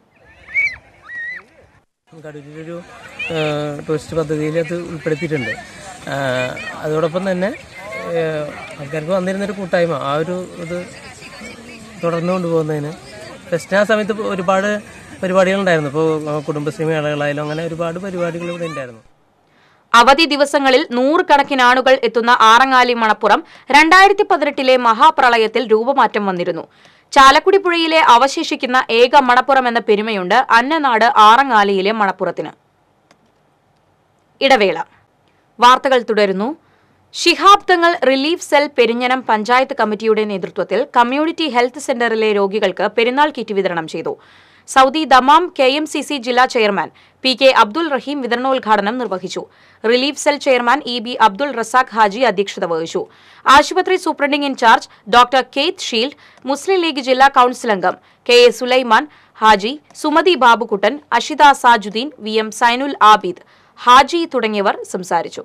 കടൂരിലൊരു ടൂറിസ്റ്റ് പദ്ധതിയിൽ അത് ഉൾപ്പെടുത്തിയിട്ടുണ്ട് ആ, അതോടൊപ്പം തന്നെ ആ, ആൾക്കാർക്ക് വന്നിരുന്നൊരു കൂട്ടായ്മ ആ ഒരു ഇത് തുടർന്നു കൊണ്ടുപോകുന്നതിന് ഫെസ്റ്റിന് ആ സമയത്ത് ഒരുപാട് പരിപാടികളുണ്ടായിരുന്നു ഇപ്പോൾ കുടുംബശ്രീ മേളകളായാലും അങ്ങനെ ഒരുപാട് പരിപാടികൾ ഇവിടെ ഉണ്ടായിരുന്നു അവധി ദിവസങ്ങളിൽ നൂറുകണക്കിന് ആളുകൾ എത്തുന്ന ആറങ്ങാലി മണപ്പുറം രണ്ടായിരത്തി പതിനെട്ടിലെ മഹാപ്രളയത്തിൽ രൂപമാറ്റം വന്നിരുന്നു ചാലക്കുടി പുഴയിലെ അവശേഷിക്കുന്ന ഏക മണപ്പുറം എന്ന പെരുമയുണ്ട് അന്നനാട് ആറങ്ങാലിയിലെ മണപ്പുറത്തിന് ഇടവേള വാർത്തകൾ തുടരുന്നു ശിഹാബ് തങ്ങൾ റിലീഫ് സെൽ പെരിഞ്ഞനം പഞ്ചായത്ത് കമ്മിറ്റിയുടെ നേതൃത്വത്തിൽ കമ്മ്യൂണിറ്റി ഹെൽത്ത് സെന്ററിലെ രോഗികൾക്ക് പെരുന്നാൾ കിറ്റ് വിതരണം ചെയ്തു Saudi Dammam K M C C ജില്ലാ chairman P K Abdul Raheem വിതരണോദ്ഘാടനം നിർവഹിച്ചു relief cell chairman E B Abdul Razak Haji അധ്യക്ഷത വഹിച്ചു ആശുപത്രി superintending in charge doctor Keith Shield Muslim League ജില്ലാ കൌൺസിൽ അംഗം K A Sulaiman Haji Sumathi Babukuttan Ashitha Sajudheen V M Zainul Abid Haji തുടങ്ങിയവർ സംസാരിച്ചു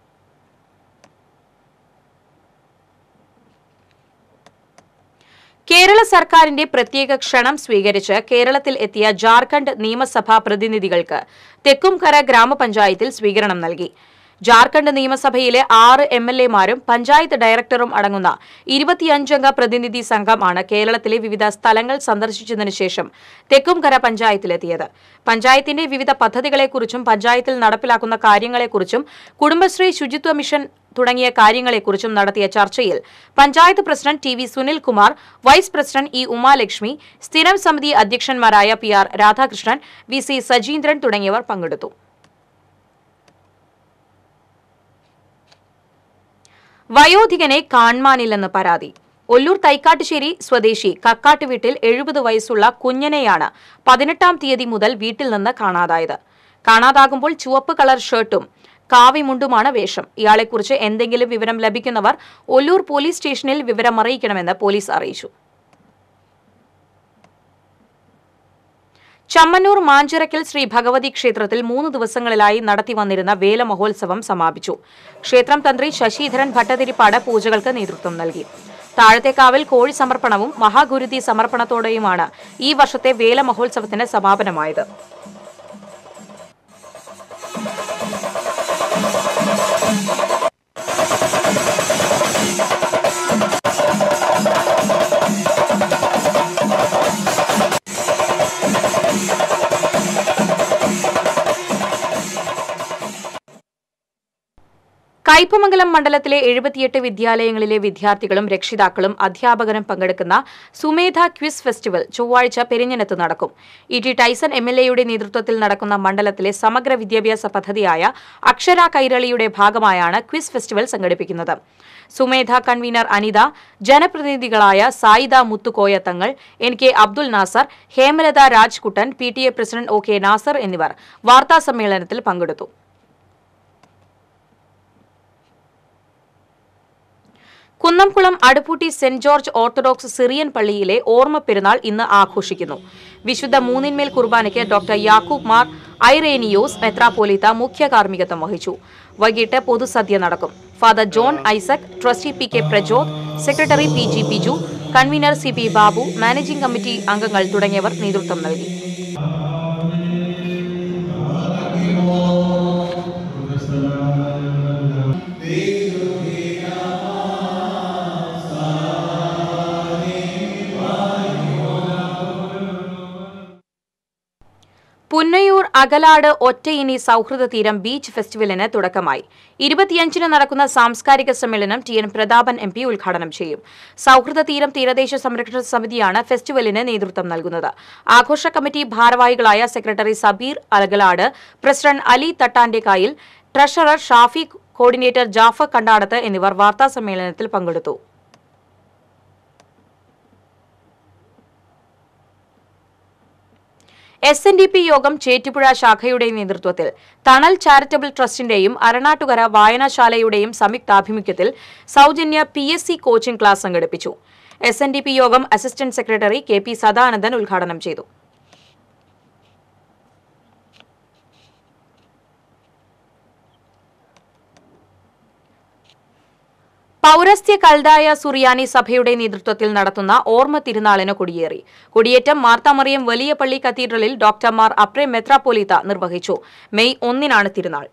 കേരള സർക്കാരിന്റെ പ്രത്യേക ക്ഷണം സ്വീകരിച്ച് കേരളത്തിൽ എത്തിയ ജാർഖണ്ഡ് നിയമസഭാ പ്രതിനിധികൾക്ക് തെക്കുംകര ഗ്രാമപഞ്ചായത്തിൽ സ്വീകരണം നൽകി ജാർഖണ്ഡ് നിയമസഭയിലെ ആറ് എം എൽ എമാരും പഞ്ചായത്ത് ഡയറക്ടറും അടങ്ങുന്ന ഇരുപത്തിയഞ്ചംഗ പ്രതിനിധി സംഘമാണ് കേരളത്തിലെ വിവിധ സ്ഥലങ്ങൾ സന്ദർശിച്ചതിനു ശേഷം തെക്കുംകര പഞ്ചായത്തിലെത്തിയത് പഞ്ചായത്തിന്റെ വിവിധ പദ്ധതികളെക്കുറിച്ചും പഞ്ചായത്തിൽ നടപ്പിലാക്കുന്ന കാര്യങ്ങളെക്കുറിച്ചും കുടുംബശ്രീ ശുചിത്വ മിഷൻ തുടങ്ങിയ കാര്യങ്ങളെക്കുറിച്ചും നടത്തിയ ചർച്ചയിൽ panchayat president T V Sunilkumar vice president E Umalakshmi സ്ഥിരം സമിതി അധ്യക്ഷന്മാരായ P R Radhakrishnan V C Sajeendran തുടങ്ങിയവർ പങ്കെടുത്തു വയോധികനെ കാൺമാനില്ലെന്ന് പരാതി ഒല്ലൂർ തൈക്കാട്ടുശ്ശേരി സ്വദേശി കക്കാട്ട് വീട്ടിൽ എഴുപത് വയസ്സുള്ള കുഞ്ഞനെയാണ് പതിനെട്ടാം തീയതി മുതൽ വീട്ടിൽ നിന്ന് കാണാതായത് കാണാതാകുമ്പോൾ ചുവപ്പ് കളർ ഷർട്ടും കാവിമുണ്ടുമാണ് വേഷം ഇയാളെക്കുറിച്ച് എന്തെങ്കിലും വിവരം ലഭിക്കുന്നവർ ഒല്ലൂർ പോലീസ് സ്റ്റേഷനിൽ വിവരം അറിയിക്കണമെന്ന് പോലീസ് അറിയിച്ചു ചമ്മന്നൂർ മാഞ്ചിറക്കൽ ശ്രീ ഭഗവതി ക്ഷേത്രത്തിൽ മൂന്ന് ദിവസങ്ങളിലായി നടത്തി വന്നിരുന്ന വേല മഹോത്സവം സമാപിച്ചു ക്ഷേത്രം തന്ത്രി ശശിധരൻ ഭട്ടതിരിപ്പാട് പൂജകൾക്ക് നേതൃത്വം നൽകി താഴത്തേക്കാവിൽ കോഴി സമർപ്പണവും മഹാഗുരുതി സമർപ്പണത്തോടെയുമാണ് ഈ വർഷത്തെ വേല മഹോത്സവത്തിന് സമാപനമായത് കയ്പമംഗലം മണ്ഡലത്തിലെ എഴുപത്തിയെട്ട് വിദ്യാലയങ്ങളിലെ വിദ്യാർത്ഥികളും രക്ഷിതാക്കളും അധ്യാപകരും പങ്കെടുക്കുന്ന സുമേധ ക്വിസ് ഫെസ്റ്റിവൽ ചൊവ്വാഴ്ച പെരിഞ്ഞനത്ത് നടക്കും E T Tyson M L എയുടെ നേതൃത്വത്തിൽ നടക്കുന്ന മണ്ഡലത്തിലെ സമഗ്ര വിദ്യാഭ്യാസ പദ്ധതിയായ അക്ഷര കൈരളിയുടെ ഭാഗമായാണ് ക്വിസ് ഫെസ്റ്റിവൽ സംഘടിപ്പിക്കുന്നത് സുമേധ കൺവീനർ അനിത ജനപ്രതിനിധികളായ Sayida Muthukoya Thangal N K Abdul Nasar Hemalatha Rajkuttan P T A president O K Nasar എന്നിവർ വാർത്താസമ്മേളനത്തിൽ പങ്കെടുത്തു Kunnamkulam Aduppootty saint George orthodox Syrian പള്ളിയിലെ ഓർമ്മ പെരുന്നാൾ ഇന്ന് ആഘോഷിക്കുന്നു വിശുദ്ധ മൂന്നിന്മേൽ കുർബാനയ്ക്ക് ഡോക്ടർ യാക്കൂബ് മാർ ഐറേനിയോസ് മെത്രാപോലിത്ത മുഖ്യ കാർമ്മികത്വം വഹിച്ചു വൈകിട്ട് പൊതുസദ്യ നടക്കും father John Isaac trustee P K Prajod secretary P G Biju convener C P Babu managing committee അംഗങ്ങൾ തുടങ്ങിയവർ നേതൃത്വം നൽകി പുന്നയൂർ അകലാട് ഒറ്റയിനി സൗഹൃദ തീരം ബീച്ച് ഫെസ്റ്റിവലിന് തുടക്കമായി ഇരുപത്തിയഞ്ചിന് നടക്കുന്ന സാംസ്കാരിക സമ്മേളനം T N Prathapan M P ഉദ്ഘാടനം ചെയ്യും സൗഹൃദ തീരം തീരദേശ സംരക്ഷണ സമിതിയാണ് ഫെസ്റ്റിവലിന് നേതൃത്വം നൽകുന്നത് ആഘോഷ കമ്മിറ്റി ഭാരവാഹികളായ secretary Sabeer Alakalad president Ali Thattantekkayil treasurer Shafi coordinator Jafar Kandadath എന്നിവർ വാർത്താസമ്മേളനത്തിൽ പങ്കെടുത്തു എസ് എൻ ഡി പി യോഗം ചേറ്റുപുഴ ശാഖയുടെ നേതൃത്വത്തിൽ തണൽ ചാരിറ്റബിൾ ട്രസ്റ്റിന്റെയും അരണാട്ടുകര വായനശാലയുടെയും സംയുക്താഭിമുഖ്യത്തിൽ സൗജന്യ P S C coaching class സംഘടിപ്പിച്ചു എസ് എൻ ഡി പി യോഗം assistant secretary K P Sadanandan ഉദ്ഘാടനം ചെയ്തു പൗരസ്ത്യ കൽദായ സുറിയാനി സഭയുടെ നേതൃത്വത്തിൽ നടത്തുന്ന ഓർമ്മ തിരുനാളിന് കൊടിയേറി കൊടിയേറ്റം മാർത്താമറിയം വലിയ പള്ളി കത്തീഡ്രലിൽ ഡോക്ടർമാർ അപ്രെ മെത്രാപ്പൊലീത്ത നിർവഹിച്ചു മെയ് ഒന്നിനാണ് തിരുനാൾ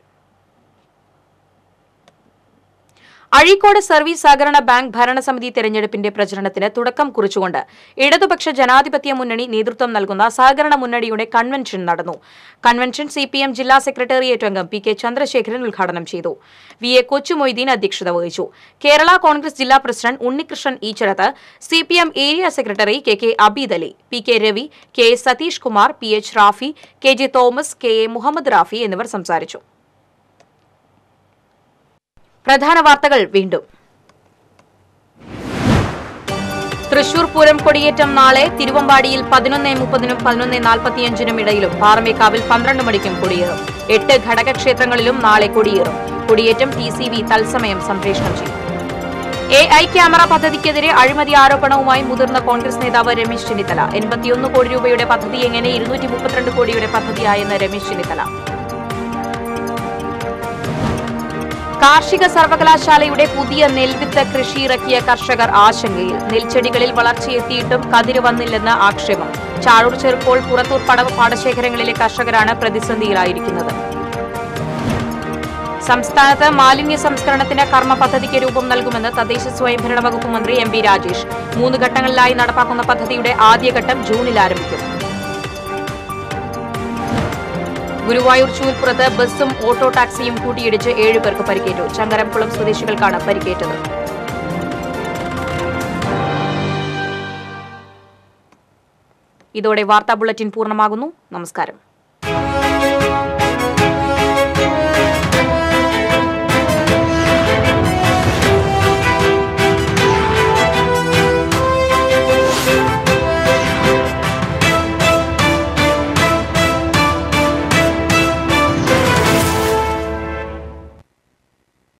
അഴീക്കോട് സർവീസ് സഹകരണ ബാങ്ക് ഭരണസമിതി തെരഞ്ഞെടുപ്പിന്റെ പ്രചരണത്തിന് തുടക്കം കുറിച്ചുകൊണ്ട് ഇടതുപക്ഷ ജനാധിപത്യ മുന്നണി നേതൃത്വം നൽകുന്ന സഹകരണ മുന്നണിയുടെ കൺവെൻഷൻ നടന്നു കൺവെൻഷൻ സി പി എം ജില്ലാ സെക്രട്ടേറിയറ്റ് അംഗം പി കെ ചന്ദ്രശേഖരൻ ഉദ്ഘാടനം ചെയ്തു വി എ കൊച്ചുമൊയ്തീൻ അധ്യക്ഷത വഹിച്ചു കേരള കോൺഗ്രസ് ജില്ലാ president Unnikrishnan Eechadath C P M area secretary K K Abeed Ali P K Ravi K S Satheesh Kumar P H Rafi K J Thomas K A Muhammad Rafi എന്നിവർ സംസാരിച്ചു പ്രധാന വാർത്തകൾ വീണ്ടും തൃശൂർ പൂരം കൊടിയേറ്റം നാളെ തിരുവമ്പാടിയിൽ പതിനൊന്ന് മുപ്പതിനും പതിനൊന്ന് നാൽപ്പത്തിയഞ്ചിനും ഇടയിലും പാറമേക്കാവിൽ പന്ത്രണ്ട് മണിക്കും കൊടിയേറും എട്ട് ഘടകക്ഷേത്രങ്ങളിലും നാളെ കൊടിയേറും കൊടിയേറ്റം ടി സി വി തത്സമയം സംപ്രേഷണം ചെയ്യും എ ഐ ക്യാമറ പദ്ധതിക്കെതിരെ അഴിമതി ആരോപണവുമായി മുതിർന്ന കോൺഗ്രസ് നേതാവ് രമേശ് ചെന്നിത്തല എൺപത്തിയൊന്ന് കോടി രൂപയുടെ പദ്ധതി എങ്ങനെ ഇരുന്നൂറ്റി മുപ്പത്തിരണ്ട് കോടിയുടെ പദ്ധതിയായെന്ന് രമേശ് ചെന്നിത്തല കാർഷിക സർവകലാശാലയുടെ പുതിയ നെൽവിത്ത് കൃഷി ഇറക്കിയ കർഷകർ ആശങ്കയിൽ നെൽച്ചെടികളിൽ വളർച്ചയെത്തിയിട്ടും കതിര് വന്നില്ലെന്ന് ആക്ഷേപം ചാഴൂർ ചെറുപ്പോൾ പുറത്തൂർ പടവ് പാടശേഖരങ്ങളിലെ കർഷകരാണ് പ്രതിസന്ധിയിലായിരിക്കുന്നത് സംസ്ഥാനത്ത് മാലിന്യ സംസ്കരണത്തിന് കർമ്മ പദ്ധതിക്ക് രൂപം നൽകുമെന്ന് തദ്ദേശ സ്വയംഭരണ വകുപ്പ് മന്ത്രി എം വി രാജേഷ് മൂന്ന് ഘട്ടങ്ങളിലായി നടപ്പാക്കുന്ന പദ്ധതിയുടെ ആദ്യഘട്ടം ജൂണിൽ ആരംഭിക്കും ഗുരുവായൂർ ചൂൽപ്പുറത്ത് ബസ്സും ഓട്ടോ ടാക്സിയും കൂട്ടിയിടിച്ച് ഏഴുപേർക്ക് പരിക്കേറ്റു ചങ്ങരംകുളം സ്വദേശികൾക്കാണ് പരിക്കേറ്റത് ഇതോടെ വാർത്താ ബുള്ളറ്റിൻ പൂർണ്ണമാകുന്നു നമസ്കാരം